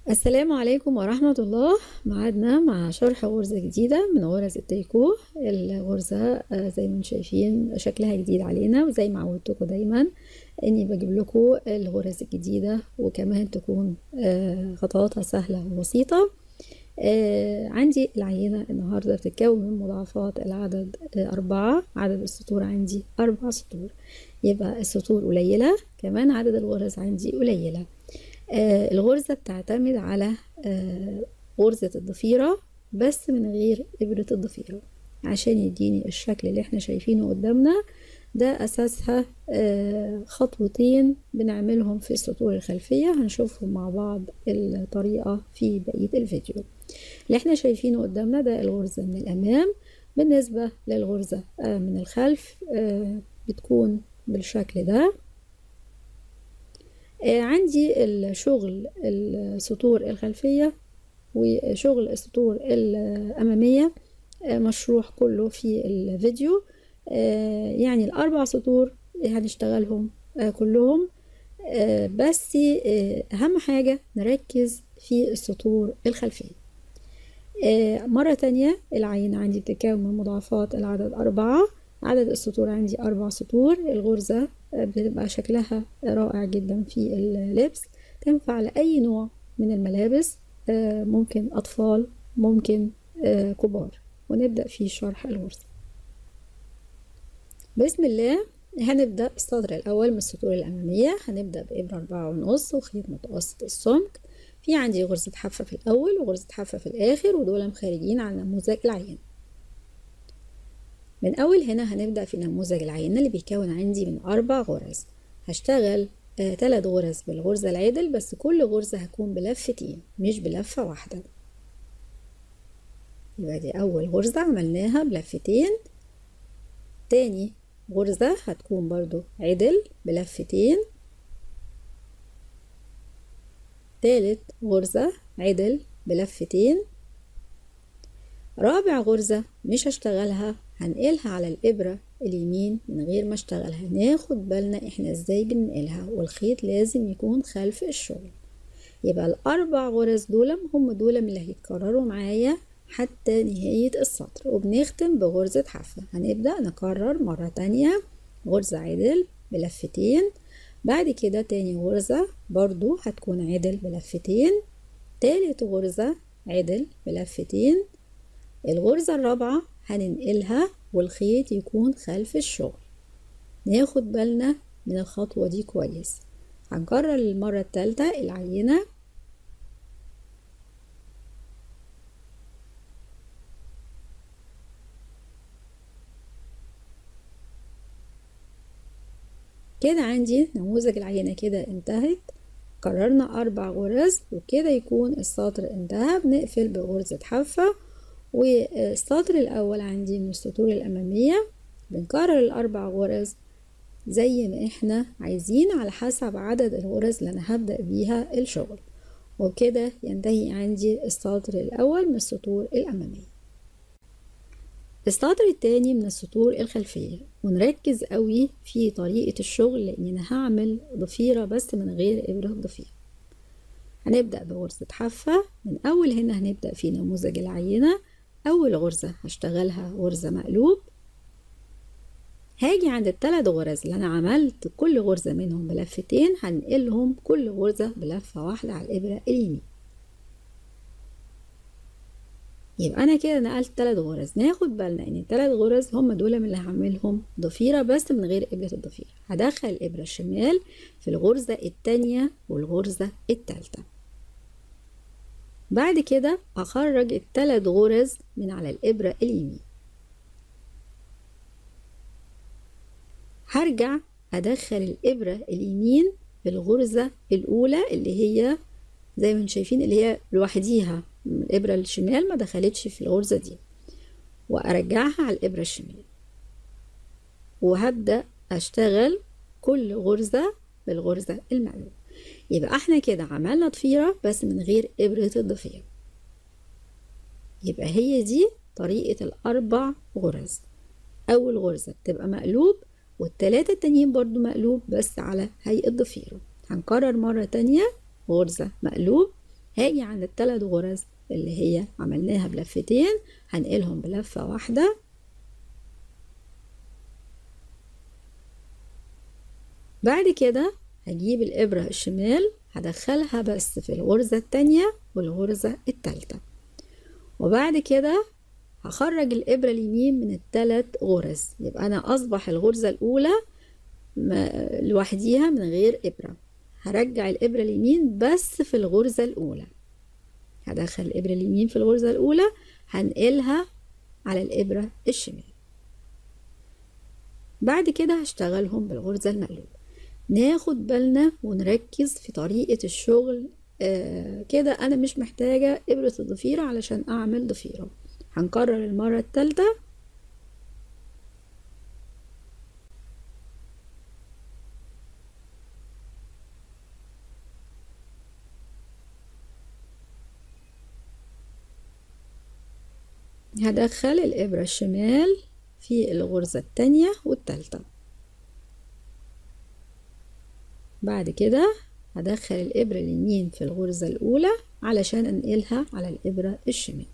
السلام عليكم ورحمة الله معادنا مع شرح غرزة جديدة من غرز التريكو الغرزة آه، زي ما انتم شايفين شكلها جديد علينا وزي ما عودتكم دايما اني بجيب لكم الغرز الجديدة وكمان تكون آه، خطواتها سهلة وبسيطة آه، عندي العينة النهاردة بتتكون من مضاعفات العدد أربعة عدد السطور عندي أربع سطور يبقى السطور قليلة كمان عدد الغرز عندي قليلة آه الغرزة بتعتمد على آه غرزة الضفيرة بس من غير إبرة الضفيرة عشان يديني الشكل اللي احنا شايفينه قدامنا ده أساسها آه خطوتين بنعملهم في السطور الخلفية هنشوفهم مع بعض الطريقة في بقية الفيديو اللي احنا شايفينه قدامنا ده الغرزة من الأمام بالنسبة للغرزة آه من الخلف آه بتكون بالشكل ده آه عندي الشغل السطور الخلفية وشغل السطور الأمامية آه مشروح كله في الفيديو آه يعني الأربع سطور هنشتغلهم كلهم بس أهم حاجة نركز في السطور الخلفية مرة تانية العينة عندي بتتكون من مضاعفات العدد أربعة عدد السطور عندي أربع سطور الغرزة بتبقى شكلها رائع جدا في اللبس تنفع لأي نوع من الملابس ممكن أطفال ممكن كبار ونبدأ في شرح الغرزة بسم الله هنبدأ السطر الأول من السطور الأمامية هنبدأ بإبرة أربعة ونص وخيط متوسط السمك في عندي غرزة حافة في الأول وغرزة حافة في الآخر ودول خارجين عن نموذج العين من أول هنا هنبدأ في نموذج العينة اللي بيكون عندي من أربع غرز هشتغل آه تلات غرز بالغرزة العدل بس كل غرزة هكون بلفتين مش بلفة واحدة يبقى دي أول غرزة عملناها بلفتين تاني غرزة هتكون برضو عدل بلفتين تالت غرزة عدل بلفتين رابع غرزة مش هشتغلها هنقلها على الإبرة اليمين من غير ما اشتغلها ناخد بالنا احنا ازاي بننقلها والخيط لازم يكون خلف الشغل يبقى الأربع غرز دول هم دول اللي هيتكرروا معايا حتى نهاية السطر وبنختم بغرزة حافة هنبدأ نكرر مرة تانية غرزة عدل بلفتين بعد كده تاني غرزة برضو هتكون عدل بلفتين تالت غرزة عدل بلفتين الغرزة الرابعة هننقلها والخيط يكون خلف الشغل ناخد بالنا من الخطوة دي كويس هنكرر المرة التالتة العينة كده عندي نموذج العينة كده انتهت كررنا أربع غرز وكده يكون السطر انتهى بنقفل بغرزة حافة والسطر الأول عندي من السطور الأمامية بنكرر الأربع غرز زي ما احنا عايزين على حسب عدد الغرز اللي أنا هبدأ بيها الشغل وكده ينتهي عندي السطر الأول من السطور الأمامية السطر التاني من السطور الخلفية ونركز قوي في طريقة الشغل لأن أنا هعمل ضفيرة بس من غير إبرة ضفيرة هنبدأ بغرزة حافة من أول هنا هنبدأ في نموذج العينة أول غرزة هشتغلها غرزة مقلوب هاجي عند التلات غرز اللي أنا عملت كل غرزة منهم بلفتين هنقلهم كل غرزة بلفة واحدة على الإبرة اليمين يبقى أنا كده نقلت تلات غرز ناخد بالنا إن التلات غرز هم دول من اللي هعملهم ضفيرة بس من غير إبرة الضفيرة هدخل الإبرة الشمال في الغرزة التانية والغرزة التالتة بعد كده أخرج التلات غرز من على الإبرة اليمين هرجع أدخل الإبرة اليمين في الغرزة الأولى اللي هي زي ما انتم شايفين اللي هي لوحديها الإبرة الشمال ما دخلتش في الغرزة دي وأرجعها على الإبرة الشمال وهبدأ أشتغل كل غرزة بالغرزة المقلوبة يبقى احنا كده عملنا ضفيرة بس من غير إبرة الضفيرة يبقى هي دي طريقة الأربع غرز أول غرزة بتبقى مقلوب والتلاتة التانيين برضو مقلوب بس على هيئة ضفيرة هنكرر مرة تانية غرزة مقلوب هاجي عند التلات غرز اللي هي عملناها بلفتين هنقلهم بلفة واحدة بعد كده هجيب الإبرة الشمال هدخلها بس في الغرزة التانية والغرزة التالتة وبعد كده هخرج الإبرة اليمين من التلات غرز يبقى أنا أصبح الغرزة الأولى لوحديها من غير إبرة هرجع الإبرة اليمين بس في الغرزة الأولى هدخل الإبرة اليمين في الغرزة الأولى هنقلها على الإبرة الشمال بعد كده هشتغلهم بالغرزة المقلوبة ناخد بالنا ونركز في طريقة الشغل آه كده أنا مش محتاجة إبرة الضفيرة علشان أعمل ضفيرة هنكرر المرة التالتة هدخل الإبرة الشمال في الغرزة التانية والتالتة بعد كده هدخل الإبرة اليمين في الغرزة الأولى علشان أنقلها على الإبرة الشمال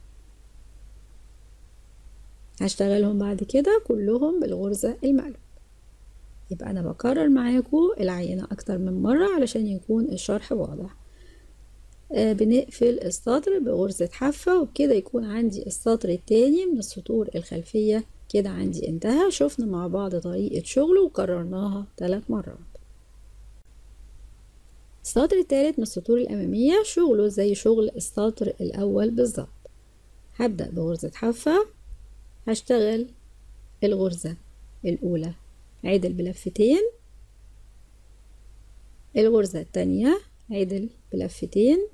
هشتغلهم بعد كده كلهم بالغرزة المقلوبة يبقى أنا بكرر معاكم العينة أكتر من مرة علشان يكون الشرح واضح آه بنقفل السطر بغرزة حافة وبكده يكون عندي السطر التاني من السطور الخلفية كده عندي انتهى شفنا مع بعض طريقة شغله وكررناها ثلاث مرات السطر التالت من السطور الأمامية شغله زي شغل السطر الأول بالظبط هبدأ بغرزة حافة هشتغل الغرزة الأولى عدل بلفتين الغرزة التانية عدل بلفتين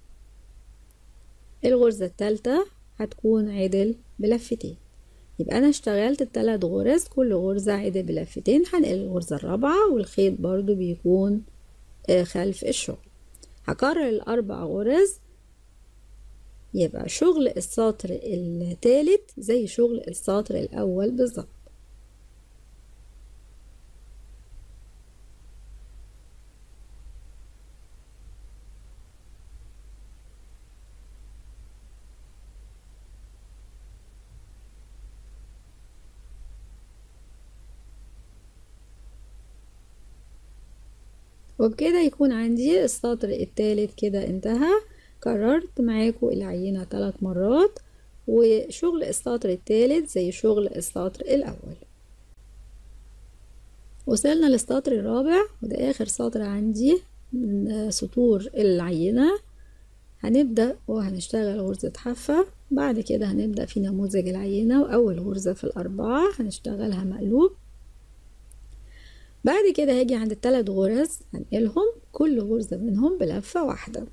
الغرزة التالتة هتكون عدل بلفتين يبقى أنا اشتغلت التلات غرز كل غرزة عدل بلفتين هنقل الغرزة الرابعة والخيط برضو بيكون خلف الشغل هكرر الأربع غرز يبقى شغل السطر التالت زي شغل السطر الأول بالظبط وبكده يكون عندي السطر التالت كده انتهى كررت معاكم العينة ثلاث مرات وشغل السطر التالت زي شغل السطر الأول وصلنا للسطر الرابع وده آخر سطر عندي من سطور العينة هنبدأ وهنشتغل غرزة حافة بعد كده هنبدأ في نموذج العينة وأول غرزة في الأربعة هنشتغلها مقلوب بعد كده هاجي عند التلات غرز هنقلهم كل غرزة منهم بلفة واحدة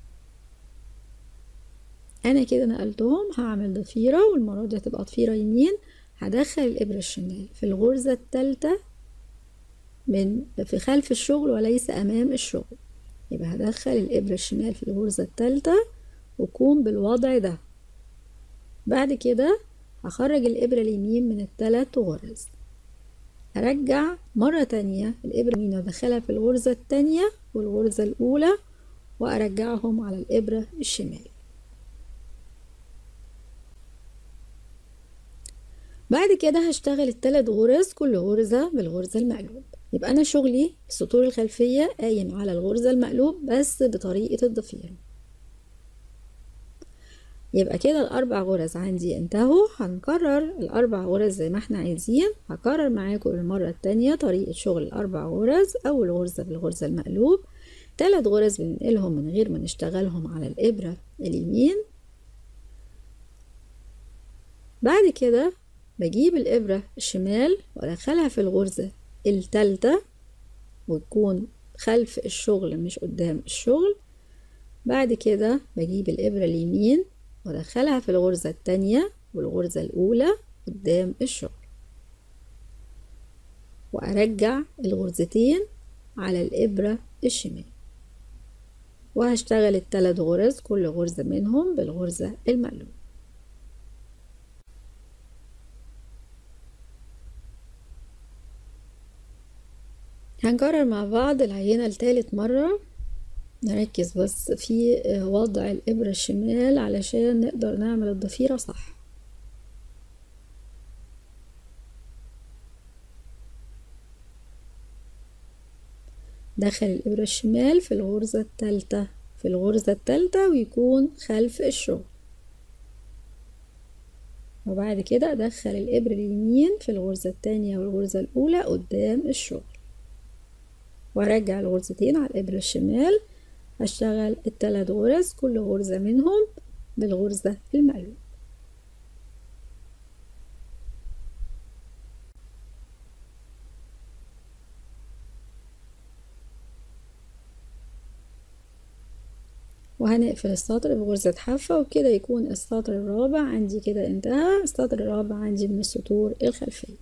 انا كده نقلتهم هعمل ضفيرة والمرة دي هتبقى ضفيرة يمين هدخل الابرة الشمال في الغرزة التالتة من في خلف الشغل وليس امام الشغل يبقى هدخل الابرة الشمال في الغرزة التالتة وكون بالوضع ده بعد كده هخرج الابرة اليمين من التلات غرز ارجع مرة تانية الابرة اليمين وادخلها في الغرزة التانية والغرزة الاولى وارجعهم على الابرة الشمال بعد كده هشتغل التلات غرز كل غرزة بالغرزة المقلوب يبقى أنا شغلي السطور الخلفية قايم على الغرزة المقلوب بس بطريقة الضفيرة يبقى كده الأربع غرز عندي انتهوا هنكرر الأربع غرز زي ما احنا عايزين هكرر معاكم المرة التانية طريقة شغل الأربع غرز أول غرزة بالغرزة المقلوب تلات غرز بننقلهم من غير ما نشتغلهم على الإبرة اليمين بعد كده بجيب الإبرة الشمال وأدخلها في الغرزة التالتة وتكون خلف الشغل مش قدام الشغل بعد كده بجيب الإبرة اليمين وأدخلها في الغرزة التانية والغرزة الأولى قدام الشغل وأرجع الغرزتين على الإبرة الشمال وهشتغل التلات غرز كل غرزة منهم بالغرزة المقلوبة هنكرر مع بعض العينة لتالت مرة نركز بس في وضع الإبرة الشمال علشان نقدر نعمل الضفيرة صح دخل الإبرة الشمال في الغرزة التالتة في الغرزة التالتة ويكون خلف الشغل وبعد كده أدخل الإبرة اليمين في الغرزة التانية والغرزة الأولى قدام الشغل وأرجع الغرزتين على الإبرة الشمال هشتغل التلات غرز كل غرزة منهم بالغرزة المقلوبة وهنقفل السطر بغرزة حافة وكده يكون السطر الرابع عندي كده انتهى السطر الرابع عندي من السطور الخلفية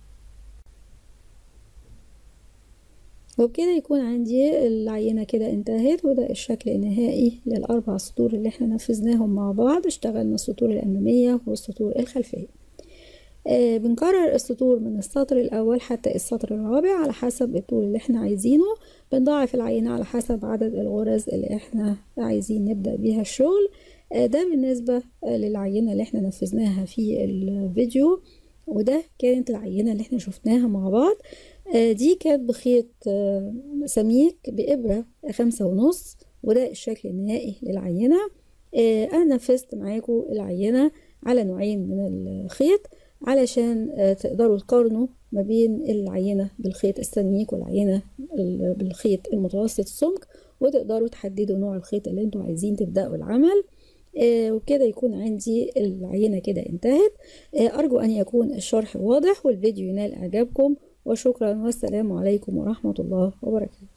وبكده يكون عندي العينة كده انتهت وده الشكل النهائي للأربع سطور اللي احنا نفذناهم مع بعض اشتغلنا السطور الأمامية والسطور الخلفية آه بنكرر السطور من السطر الأول حتى السطر الرابع على حسب الطول اللي احنا عايزينه بنضاعف العينة على حسب عدد الغرز اللي احنا عايزين نبدأ بيها الشغل آه ده بالنسبة آه للعينة اللي احنا نفذناها في الفيديو وده كانت العينة اللي احنا شفناها مع بعض دي كانت بخيط سميك بإبرة خمسة ونص وده الشكل النهائي للعينة أنا نفذت معاكم العينة على نوعين من الخيط علشان تقدروا تقارنوا ما بين العينة بالخيط السميك والعينة بالخيط المتوسط السمك وتقدروا تحددوا نوع الخيط اللي انتوا عايزين تبدأوا العمل آه وبكده يكون عندي العينة كده انتهت آه أرجو أن يكون الشرح واضح والفيديو ينال إعجابكم وشكرا والسلام عليكم ورحمة الله وبركاته